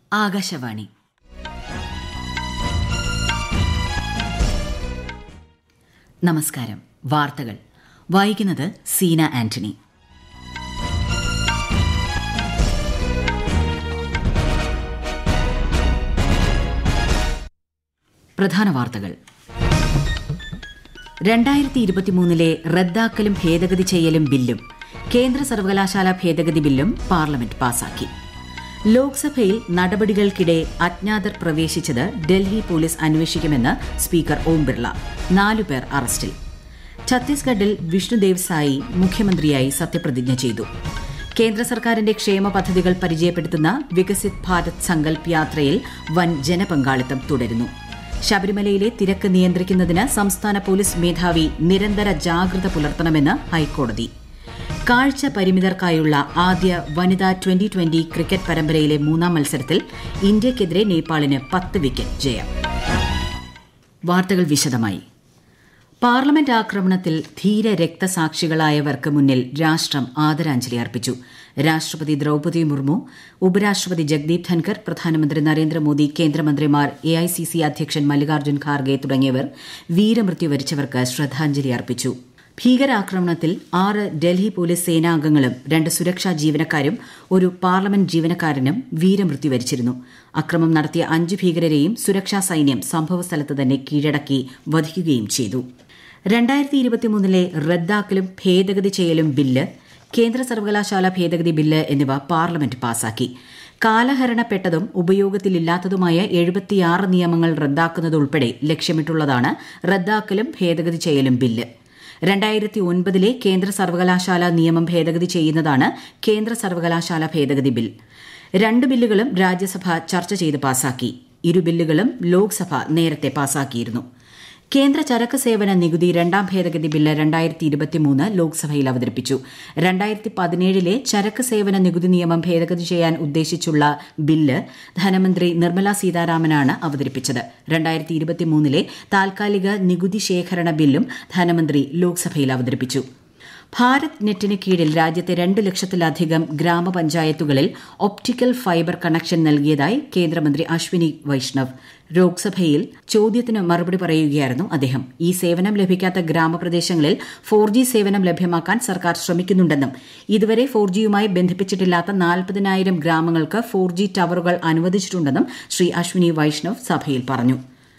ആകാശവാണി നമസ്കാരം വാർത്തകൾ വായിക്കുന്നത് സീന ആന്റണി പ്രധാന വാർത്തകൾ രണ്ടായിരത്തി ഇരുപത്തിമൂന്നിലെ റദ്ദാക്കലും ഭേദഗതി ചെയ്യലും ബില്ലും കേന്ദ്ര സർവകലാശാല ഭേദഗതി ബില്ലും പാർലമെന്റ് പാസാക്കി ലോക്സഭയിൽ നടപടികൾക്കിടെ അജ്ഞാതർ പ്രവേശിച്ചത് ഡൽഹി പോലീസ് അന്വേഷിക്കുമെന്ന് സ്പീക്കർ ഓം ബിർള നാലുപേർ അറസ്റ്റിൽ ഛത്തീസ്ഗഡിൽ വിഷ്ണുദേവ് സായി മുഖ്യമന്ത്രിയായി സത്യപ്രതിജ്ഞ ചെയ്തു കേന്ദ്ര സർക്കാരിന്റെ ക്ഷേമ പദ്ധതികൾ പരിചയപ്പെടുത്തുന്ന വികസിത് ഭാരത് സങ്കൽപ് യാത്രയിൽ വൻ ജനപങ്കാളിത്തം തുടരുന്നു ശബരിമലയിലെ തിരക്ക് നിയന്ത്രിക്കുന്നതിന് സംസ്ഥാന പോലീസ് മേധാവി നിരന്തര ജാഗ്രത പുലർത്തണമെന്ന് ഹൈക്കോടതി കാഴ്ച പരിമിതർക്കായുള്ള ആദ്യ വനിതാ ട്വന്റി ട്വന്റി ക്രിക്കറ്റ് പരമ്പരയിലെ മൂന്നാം മത്സരത്തിൽ ഇന്ത്യയ്ക്കെതിരെ നേപ്പാളിന് പത്ത് വിക്കറ്റ് ജയം വാർത്തകൾ വിശദമായി പാർലമെന്റ് ആക്രമണത്തിൽ ധീര രക്തസാക്ഷികളായവർക്ക് മുന്നിൽ രാഷ്ട്രം ആദരാഞ്ജലി അർപ്പിച്ചു രാഷ്ട്രപതി ദ്രൌപദി മുർമു ഉപരാഷ്ട്രപതി ജഗ്ദീപ് ധൻകർ പ്രധാനമന്ത്രി നരേന്ദ്രമോദി കേന്ദ്രമന്ത്രിമാർ എഐസിസി അധ്യക്ഷൻ മല്ലികാർജ്ജുൻ ഖാർഗെ തുടങ്ങിയവർ വീരമൃത്യു വരിച്ചവർക്ക് ശ്രദ്ധാഞ്ജലി അർപ്പിച്ചു ഭീകരാക്രമണത്തിൽ ആറ് ഡൽഹി പോലീസ് സേനാംഗങ്ങളും രണ്ട് സുരക്ഷാ ജീവനക്കാരും ഒരു പാർലമെന്റ് ജീവനക്കാരനും വീരമൃത്യു വരിച്ചിരുന്നു അക്രമം നടത്തിയ അഞ്ച് ഭീകരരെയും സുരക്ഷാ സൈന്യം സംഭവസ്ഥലത്ത് തന്നെ കീഴടക്കി വധിക്കുകയും ചെയ്തു രണ്ടായിരത്തി ഇരുപത്തിമൂന്നിലെ റദ്ദാക്കലും ഭേദഗതി ചെയ്യലും ബില്ല് കേന്ദ്ര സർവകലാശാല ഭേദഗതി ബില്ല് എന്നിവ പാർലമെന്റ് പാസാക്കി കാലഹരണപ്പെട്ടതും ഉപയോഗത്തിലില്ലാത്തതുമായ എഴുപത്തിയാറ് നിയമങ്ങൾ റദ്ദാക്കുന്നതുൾപ്പെടെ ലക്ഷ്യമിട്ടുള്ളതാണ് റദ്ദാക്കലും ഭേദഗതി ചെയ്യലും ബില്ല് രണ്ടായിരത്തി ഒൻപതിലെ കേന്ദ്ര സർവകലാശാല നിയമം ഭേദഗതി ചെയ്യുന്നതാണ് കേന്ദ്ര സർവകലാശാല ഭേദഗതി ബിൽ രണ്ട് ബില്ലുകളും രാജ്യസഭ ചർച്ച ചെയ്ത് പാസാക്കി ഇരു ബില്ലുകളും ലോക്സഭ നേരത്തെ പാസാക്കിയിരുന്നു കേന്ദ്ര ചരക്ക് സേവന നികുതി രണ്ടാം ഭേദഗതി ബില്ല് രണ്ടായിരത്തി ഇരുപത്തിമൂന്ന് ലോക്സഭയിൽ അവതരിപ്പിച്ചു രണ്ടായിരത്തി പതിനേഴിലെ ചരക്ക് സേവന നികുതി നിയമം ഭേദഗതി ചെയ്യാൻ ഉദ്ദേശിച്ചുള്ള ബില്ല് ധനമന്ത്രി നിർമ്മല സീതാരാമനാണ് അവതരിപ്പിച്ചത് രണ്ടായിരത്തി ഇരുപത്തിമൂന്നിലെ താൽക്കാലിക നികുതി ശേഖരണ ബില്ലും ധനമന്ത്രി ലോക്സഭയിൽ അവതരിപ്പിച്ചു ഭാരത് നെറ്റിന് കീഴിൽ രാജ്യത്തെ രണ്ട് ലക്ഷത്തിലധികം ഗ്രാമപഞ്ചായത്തുകളിൽ ഒപ്റ്റിക്കൽ ഫൈബർ കണക്ഷൻ നൽകിയതായി കേന്ദ്രമന്ത്രി അശ്വിനി വൈഷ്ണവ് ലോക്സഭയിൽ ചോദ്യത്തിന് മറുപടി പറയുകയായിരുന്നു അദ്ദേഹം ഈ സേവനം ലഭിക്കാത്ത ഗ്രാമപ്രദേശങ്ങളിൽ ഫോർ ജി സേവനം ലഭ്യമാക്കാൻ സർക്കാർ ശ്രമിക്കുന്നുണ്ടെന്നും ഇതുവരെ ഫോർ ജിയുമായി ബന്ധിപ്പിച്ചിട്ടില്ലാത്ത നാൽപ്പതിനായിരം ഗ്രാമങ്ങൾക്ക് ഫോർ ജി ടവറുകൾ അനുവദിച്ചിട്ടുണ്ടെന്നും ശ്രീ അശ്വിനി വൈഷ്ണവ് സഭയിൽ പറഞ്ഞു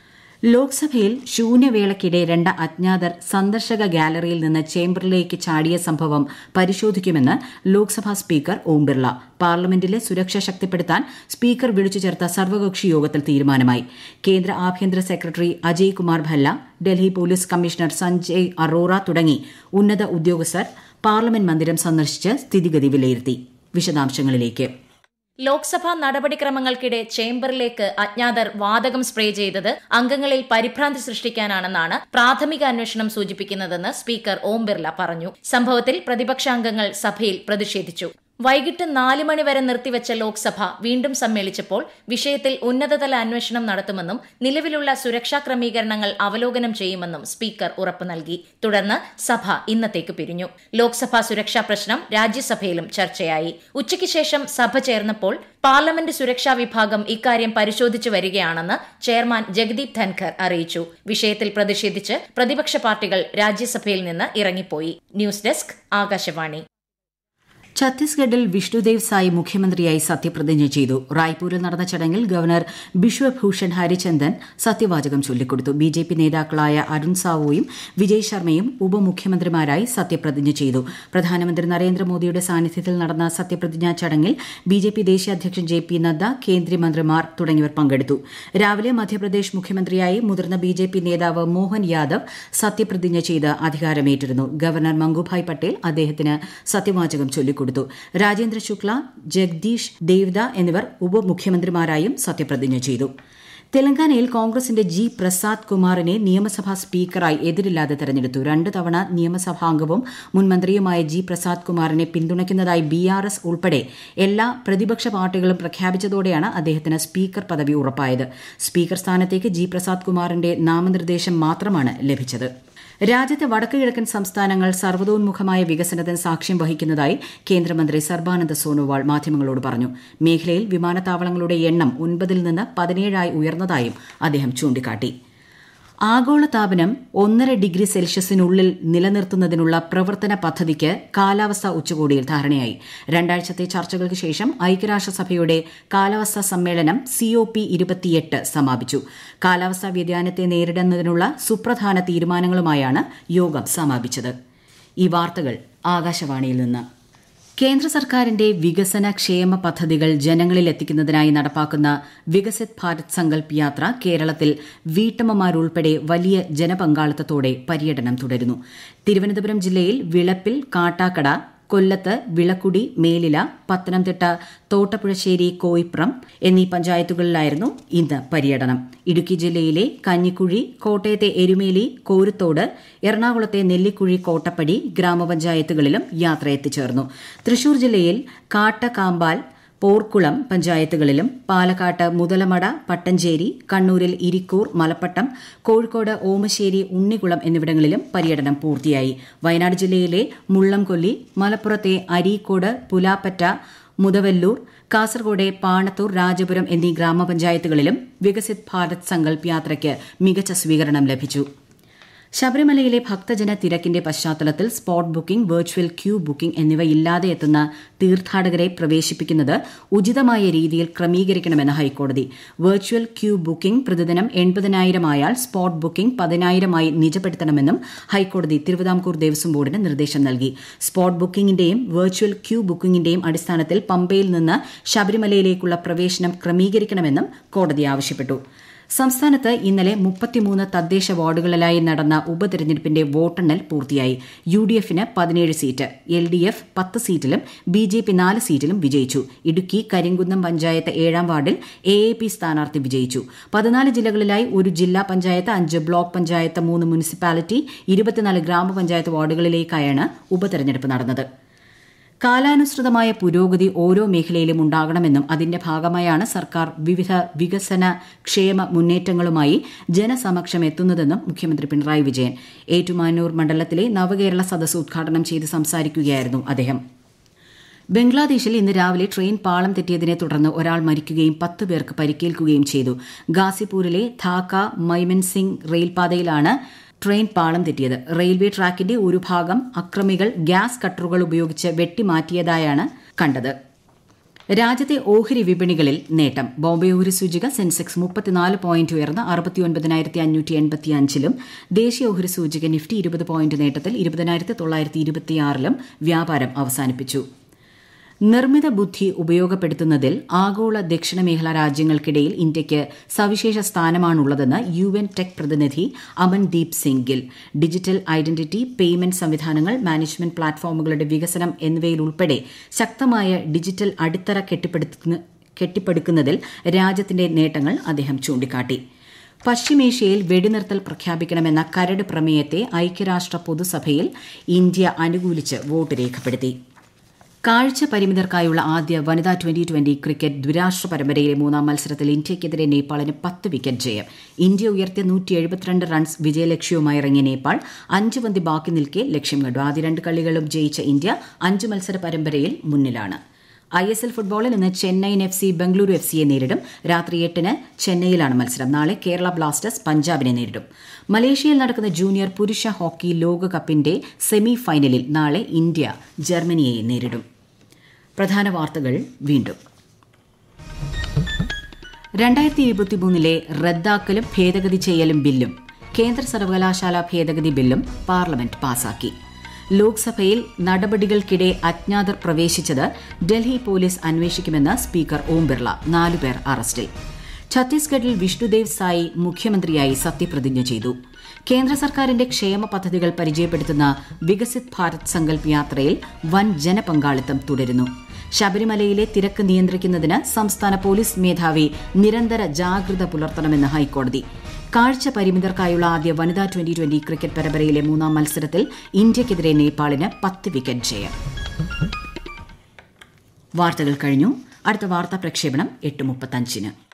ലോക്സഭയിൽ ശൂന്യവേളയ്ക്കിടെ രണ്ട് അജ്ഞാതർ സന്ദർശക ഗാലറിയിൽ നിന്ന് ചേംബറിലേക്ക് ചാടിയ സംഭവം പരിശോധിക്കുമെന്ന് ലോക്സഭാ സ്പീക്കർ ഓം ബിർള പാർലമെന്റിലെ സുരക്ഷ ശക്തിപ്പെടുത്താൻ സ്പീക്കർ വിളിച്ചു ചേർത്ത സർവകക്ഷി യോഗത്തിൽ തീരുമാനമായി കേന്ദ്ര ആഭ്യന്തര secretary Ajay Kumar Bhalla Delhi police commissioner Sanjay Arora തുടങ്ങി ഉന്നത ഉദ്യോഗസ്ഥർ പാർലമെന്റ് മന്ദിരം സന്ദർശിച്ച് സ്ഥിതിഗതി വിലയിരുത്തി വിശദാംശങ്ങളിലേക്ക് ലോക്സഭാ നടപടിക്രമങ്ങൾക്കിടെ ചേംബറിലേക്ക് അജ്ഞാതർ വാതകം സ്പ്രേ ചെയ്തത് അംഗങ്ങളിൽ പരിഭ്രാന്തി സൃഷ്ടിക്കാനാണെന്നാണ് പ്രാഥമിക അന്വേഷണം സൂചിപ്പിക്കുന്നതെന്ന് സ്പീക്കർ ഓം ബിർല പറഞ്ഞു സംഭവത്തിൽ പ്രതിപക്ഷാംഗങ്ങൾ സഭയിൽ പ്രതിഷേധിച്ചു വൈകിട്ട് നാല് മണിവരെ നിർത്തിവച്ച ലോക്സഭ വീണ്ടും സമ്മേളിച്ചപ്പോൾ വിഷയത്തിൽ ഉന്നതതല അന്വേഷണം നടത്തുമെന്നും നിലവിലുള്ള സുരക്ഷാ ക്രമീകരണങ്ങൾ അവലോകനം ചെയ്യുമെന്നും സ്പീക്കർ ഉറപ്പു നൽകി തുടർന്ന് സഭ ഇന്നത്തേക്ക് പിരിഞ്ഞു ലോക്സഭാ സുരക്ഷാ പ്രശ്നം രാജ്യസഭയിലും ചർച്ചയായി ഉച്ചയ്ക്ക് ശേഷം സഭ ചേർന്നപ്പോൾ പാർലമെന്റ് സുരക്ഷാ വിഭാഗം ഇക്കാര്യം പരിശോധിച്ചു വരികയാണെന്ന് ചെയർമാൻ ജഗദീപ് ധൻഖർ അറിയിച്ചു വിഷയത്തിൽ പ്രതിഷേധിച്ച് പ്രതിപക്ഷ പാർട്ടികൾ രാജ്യസഭയിൽ നിന്ന് ഇറങ്ങിപ്പോയി ന്യൂസ് ഡെസ്ക് ആകാശവാണി ഛത്തീസ്ഗഡിൽ വിഷ്ണുദേവ് സായി മുഖ്യമന്ത്രിയായി സത്യപ്രതിജ്ഞ ചെയ്തു റായ്പൂരിൽ നടന്ന ചടങ്ങിൽ ഗവർണർ ബിശ്വഭൂഷൺ ഹരിചന്ദൻ സത്യവാചകം ചൊല്ലിക്കൊടുത്തു ബി ജെ പി നേതാക്കളായ അരുൺ സാവുവും വിജയ് ശർമ്മയും ഉപമുഖ്യമന്ത്രിമാരായി സത്യപ്രതിജ്ഞ ചെയ്തു പ്രധാനമന്ത്രി നരേന്ദ്രമോദിയുടെ സാന്നിധ്യത്തിൽ നടന്ന സത്യപ്രതിജ്ഞാ ചടങ്ങിൽ ബി ജെ പി ദേശീയ അധ്യക്ഷൻ ജെ പി നദ്ദ കേന്ദ്രമന്ത്രിമാർ തുടങ്ങിയവർ പങ്കെടുത്തു രാവിലെ മധ്യപ്രദേശ് മുഖ്യമന്ത്രിയായി മുതിർന്ന ബി ജെ പി നേതാവ് മോഹൻ യാദവ് സത്യപ്രതിജ്ഞ ചെയ്ത് അധികാരമേറ്റിരുന്നു ഗവർണർ മംഗുഭായ് പട്ടേൽ അദ്ദേഹത്തിന് സത്യവാചകം ചൊല്ലിക്കൊടുത്തു കൊടുത്തു രാജേന്ദ്ര ശുക്ല ജഗദീഷ് ദേവ്ദ എന്നിവർ ഉപമുഖ്യമന്ത്രിമാരായും സത്യപ്രതിജ്ഞ ചെയ്തു തെലങ്കാനയിൽ കോൺഗ്രസിന്റെ ജി പ്രസാദ് കുമാറിനെ നിയമസഭാ സ്പീക്കറായി എതിരില്ലാതെ തെരഞ്ഞെടുത്തു രണ്ട് തവണ നിയമസഭാംഗവും മുൻ മന്ത്രിയുമായ ജി പ്രസാദ് കുമാറിനെ പിന്തുണയ്ക്കുന്നതായി ബി ആർ എസ് ഉൾപ്പെടെ എല്ലാ പ്രതിപക്ഷ പാർട്ടികളും പ്രഖ്യാപിച്ചതോടെയാണ് അദ്ദേഹത്തിന് സ്പീക്കർ പദവി ഉറപ്പായത് സ്പീക്കർ സ്ഥാനത്തേക്ക് ജി പ്രസാദ് കുമാറിന്റെ നാമനിർദ്ദേശം മാത്രമാണ് ലഭിച്ചത് രാജ്യത്തെ വടക്കു കിഴക്കൻ സംസ്ഥാനങ്ങൾ സർവ്വതോന്മുഖമായ വികസനത്തിന് സാക്ഷ്യം വഹിക്കുന്നതായി കേന്ദ്രമന്ത്രി സർബാനന്ദ സോനോവാൾ മാധ്യമങ്ങളോട് പറഞ്ഞു മേഖലയിൽ വിമാനത്താവളങ്ങളുടെ എണ്ണം ഒൻപതിൽ നിന്ന് പതിനേഴായി ഉയർന്നതായും അദ്ദേഹം ചൂണ്ടിക്കാട്ടി ആഗോളതാപനം ഒന്നര ഡിഗ്രി സെൽഷ്യസിനുള്ളിൽ നിലനിർത്തുന്നതിനുള്ള പ്രവർത്തന പദ്ധതിക്ക് കാലാവസ്ഥാ ഉച്ചകോടിയിൽ ധാരണയായി രണ്ടാഴ്ചത്തെ ചർച്ചകൾക്ക് ശേഷം ഐക്യരാഷ്ട്രസഭയുടെ കാലാവസ്ഥാ സമ്മേളനം സിഒപി ഇരുപത്തിയെട്ട് സമാപിച്ചു കാലാവസ്ഥാ വ്യതിയാനത്തെ നേരിടുന്നതിനുള്ള സുപ്രധാന തീരുമാനങ്ങളുമായാണ് യോഗം സമാപിച്ചത് ഈ വാർത്തകൾ ആകാശവാണിയിൽ നിന്ന് കേന്ദ്ര സർക്കാരിന്റെ വികസന ക്ഷേമ പദ്ധതികൾ ജനങ്ങളിൽ എത്തിക്കുന്നതിനായി നടപ്പാക്കുന്ന വികസിത് ഭാരത് സങ്കൽപ് യാത്ര കേരളത്തിൽ വീട്ടമ്മമാരുൾപ്പെടെ വലിയ ജനപങ്കാളിത്തത്തോടെ പര്യടനം തുടരുന്നു തിരുവനന്തപുരം ജില്ലയിൽ വിളപ്പിൽ കാട്ടാക്കട കൊല്ലത്ത് വിളക്കുടി മേലില പത്തനംതിട്ട തോട്ടപ്പുഴശ്ശേരി കോയിപ്രം എന്നീ പഞ്ചായത്തുകളിലായിരുന്നു ഇന്ന് പര്യടനം ഇടുക്കി ജില്ലയിലെ കഞ്ഞിക്കുഴി കോട്ടയത്തെ എരുമേലി കോരുത്തോട് എറണാകുളത്തെ നെല്ലിക്കുഴി കോട്ടപ്പടി ഗ്രാമപഞ്ചായത്തുകളിലും യാത്ര എത്തിച്ചേർന്നു തൃശൂർ ജില്ലയിൽ കാട്ടകാമ്പാൽ പോർക്കുളം പഞ്ചായത്തുകളിലും പാലക്കാട്ട് മുതലമട പട്ടഞ്ചേരി കണ്ണൂരിൽ ഇരിക്കൂർ മലപ്പട്ടം കോഴിക്കോട് ഓമശ്ശേരി ഉണ്ണികുളം എന്നിവിടങ്ങളിലും പര്യടനം പൂർത്തിയായി വയനാട് ജില്ലയിലെ മുള്ളംകൊല്ലി മലപ്പുറത്തെ അരീക്കോട് പുലാപ്പറ്റ മുതവല്ലൂർ കാസർഗോഡ് പാണത്തൂർ രാജപുരം എന്നീ ഗ്രാമപഞ്ചായത്തുകളിലും വികസിത് ഭാരത് സങ്കൽപ് യാത്രയ്ക്ക് മികച്ച സ്വീകരണം ലഭിച്ചു ശബരിമലയിലെ ഭക്തജന തിരക്കിന്റെ പശ്ചാത്തലത്തിൽ spot booking virtual queue booking എന്നിവ ഇല്ലാതെ എത്തുന്ന തീർത്ഥാടകരെ പ്രവേശിപ്പിക്കുന്നത് ഉചിതമായ രീതിയിൽ ക്രമീകരിക്കണമെന്ന് ഹൈക്കോടതി വെർച്വൽ ക്യൂ ബുക്കിംഗ് പ്രതിദിനം എൺപതിനായിരം ആയാൽ സ്പോട്ട് ബുക്കിംഗ് പതിനായിരമായി നിജപ്പെടുത്തണമെന്നും ഹൈക്കോടതി തിരുവിതാംകൂർ ദേവസ്വം ബോർഡിന് നിർദ്ദേശം നൽകി സ്പോട്ട് ബുക്കിംഗിന്റെയും വെർച്വൽ ക്യൂ ബുക്കിംഗിന്റെയും അടിസ്ഥാനത്തിൽ പമ്പയിൽ നിന്ന് ശബരിമലയിലേക്കുള്ള പ്രവേശനം ക്രമീകരിക്കണമെന്നും കോടതി ആവശ്യപ്പെട്ടു സംസ്ഥാനത്ത് ഇന്നലെ മുപ്പത്തിമൂന്ന് തദ്ദേശ വാർഡുകളിലായി നടന്ന ഉപതെരഞ്ഞെടുപ്പിന്റെ വോട്ടെണ്ണൽ പൂർത്തിയായി യു ഡി എഫിന് പതിനേഴ് സീറ്റ് എൽ ഡി എഫ് പത്ത് സീറ്റിലും ബി ജെ പി നാല് സീറ്റിലും വിജയിച്ചു ഇടുക്കി കരിങ്കുന്നം പഞ്ചായത്ത് ഏഴാം വാർഡിൽ എ എ പി സ്ഥാനാർത്ഥി വിജയിച്ചു പതിനാല് ജില്ലകളിലായി ഒരു ജില്ലാ പഞ്ചായത്ത് അഞ്ച് ബ്ലോക്ക് പഞ്ചായത്ത് മൂന്ന് മുനിസിപ്പാലിറ്റി ഇരുപത്തിനാല് ഗ്രാമപഞ്ചായത്ത് വാർഡുകളിലേക്കായാണ് ഉപതെരഞ്ഞെടുപ്പ് നടന്നത് കാലാനുസൃതമായ പുരോഗതി ഓരോ മേഖലയിലും ഉണ്ടാകണമെന്നും അതിന്റെ ഭാഗമായാണ് സർക്കാർ വിവിധ വികസന ക്ഷേമ മുന്നേറ്റങ്ങളുമായി ജനസമക്ഷം എത്തുന്നതെന്നും മുഖ്യമന്ത്രി പിണറായി വിജയൻ ഏറ്റുമാനൂർ മണ്ഡലത്തിലെ നവകേരള സദസ്സ് ഉദ്ഘാടനം ചെയ്ത് സംസാരിക്കുകയായിരുന്നു അദ്ദേഹം ബംഗ്ലാദേശിൽ ഇന്ന് രാവിലെ ട്രെയിൻ പാളം തെറ്റിയതിനെ തുടർന്ന് ഒരാൾ മരിക്കുകയും പത്ത് പേർക്ക് പരിക്കേൽക്കുകയും ചെയ്തു ഗാസിപൂരിലെ ധാക്ക മൈമൻസിംഗ് റെയിൽപാതയിലാണ് ട്രെയിൻ പാളം തെറ്റിയത് റെയിൽവേ ട്രാക്കിന്റെ ഒരു ഭാഗം അക്രമികൾ ഗ്യാസ് കട്ടറുകൾ ഉപയോഗിച്ച് വെട്ടിമാറ്റിയതായാണ് കണ്ടത് രാജ്യത്തെ ഓഹരി വിപണികളിൽ നേട്ടം ബോംബെ ഓഹരി സൂചിക സെൻസെക്സ് മുപ്പത്തിനാല് പോയിന്റ് ഉയർന്ന് അറുപത്തിയൊൻപതിനായിരത്തി അഞ്ഞൂറ്റി എൺപത്തി അഞ്ചിലും ദേശീയ ഓഹരി സൂചിക നിഫ്റ്റി ഇരുപത് പോയിന്റ് നേട്ടത്തിൽ ഇരുപതിനായിരത്തി തൊള്ളായിരത്തി ഇരുപത്തിയാറിലും വ്യാപാരം അവസാനിപ്പിച്ചു നിർമ്മിത ബുദ്ധി ഉപയോഗപ്പെടുത്തുന്നതിൽ ആഗോള ദക്ഷിണ മേഖലാ രാജ്യങ്ങൾക്കിടയിൽ ഇന്ത്യയ്ക്ക് സവിശേഷ സ്ഥാനമാണുള്ളതെന്ന് യു എൻ ടെക് പ്രതിനിധി Amandeep Singh Gill digital identity payment സംവിധാനങ്ങൾ മാനേജ്മെന്റ് പ്ലാറ്റ്ഫോമുകളുടെ വികസനം എന്നിവയിലുൾപ്പെടെ ശക്തമായ ഡിജിറ്റൽ അടിത്തറ കെട്ടിപ്പടുക്കുന്നതിൽ രാജ്യത്തിന്റെ നേട്ടങ്ങൾ അദ്ദേഹം ചൂണ്ടിക്കാട്ടി പശ്ചിമേഷ്യയിൽ വെടിനിർത്തൽ പ്രഖ്യാപിക്കണമെന്ന കരട് പ്രമേയത്തെ ഐക്യരാഷ്ട്ര പൊതുസഭയിൽ ഇന്ത്യ അനുകൂലിച്ച് വോട്ട് രേഖപ്പെടുത്തി കാഴ്ച പരിമിതർക്കായുള്ള ആദ്യ വനിതാ ട്വന്റി ട്വന്റി ക്രിക്കറ്റ് ദ്വിരാഷ്ട്ര പരമ്പരയിലെ മൂന്നാം മത്സരത്തിൽ ഇന്ത്യയ്ക്കെതിരെ നേപ്പാളിന് പത്ത് വിക്കറ്റ് ജയം ഇന്ത്യ ഉയർത്തിയ നൂറ്റി എഴുപത്തിരണ്ട് റൺസ് വിജയലക്ഷ്യവുമായി ഇറങ്ങിയ നേപ്പാൾ അഞ്ച് പന്തി ബാക്കി നിൽക്കെ ലക്ഷ്യം കണ്ടു ആദ്യ രണ്ട് കളികളും ജയിച്ച ഇന്ത്യ അഞ്ച് മത്സര പരമ്പരയിൽ മുന്നിലാണ് ഐ എസ് എൽ ഫുട്ബോളിൽ ഇന്ന് Chennaiyin F C Bengaluru F സിയെ നേരിടും രാത്രി എട്ടിന് ചെന്നൈയിലാണ് മത്സരം നാളെ കേരള ബ്ലാസ്റ്റേഴ്സ് പഞ്ചാബിനെ നേരിടും മലേഷ്യയിൽ നടക്കുന്ന ജൂനിയർ പുരുഷ ഹോക്കി ലോകകപ്പിന്റെ സെമി ഫൈനലിൽ നാളെ ഇന്ത്യ ജർമ്മനിയെ നേരിടും പ്രധാന വാർത്തകൾ വീണ്ടും രണ്ടായിരത്തി ഇരുപത്തിമൂന്നിലെ റദ്ദാക്കലും ഭേദഗതി ചെയ്യലും ബില്ലും കേന്ദ്ര സർവകലാശാല ഭേദഗതി ബില്ലും പാർലമെന്റ് പാസാക്കി ലോക്സഭയിൽ നടപടികൾക്കിടെ അജ്ഞാതർ പ്രവേശിച്ചത് ഡൽഹി പോലീസ് അന്വേഷിക്കുമെന്ന് സ്പീക്കർ ഓം ബിർള നാലുപേർ അറസ്റ്റിൽ ഛത്തീസ്ഗഡിൽ വിഷ്ണുദേവ് സായി മുഖ്യമന്ത്രിയായി സത്യപ്രതിജ്ഞ ചെയ്തു കേന്ദ്ര സർക്കാരിന്റെ ക്ഷേമ പദ്ധതികൾ പരിചയപ്പെടുത്തുന്ന വികസിത് ഭാരത് സങ്കൽപ് യാത്രയിൽ വൻ ജനപങ്കാളിത്തം തുടരുന്നു ശബരിമലയിലെ തിരക്ക് നിയന്ത്രിക്കുന്നതിന് സംസ്ഥാന പോലീസ് മേധാവി നിരന്തര ജാഗ്രത പുലർത്തണമെന്ന് ഹൈക്കോടതി കാഴ്ച പരിമിതർക്കായുള്ള ആദ്യ വനിതാ ട്വന്റി ട്വന്റി ക്രിക്കറ്റ് പരമ്പരയിലെ മൂന്നാം മത്സരത്തിൽ ഇന്ത്യയ്ക്കെതിരെ നേപ്പാളിന് പത്ത് വിക്കറ്റ് ജയം വാർത്തകൾ കഴിഞ്ഞു അടുത്ത വാർത്താ പ്രക്ഷേപണം എട്ട് മുപ്പത്തഞ്ചിന്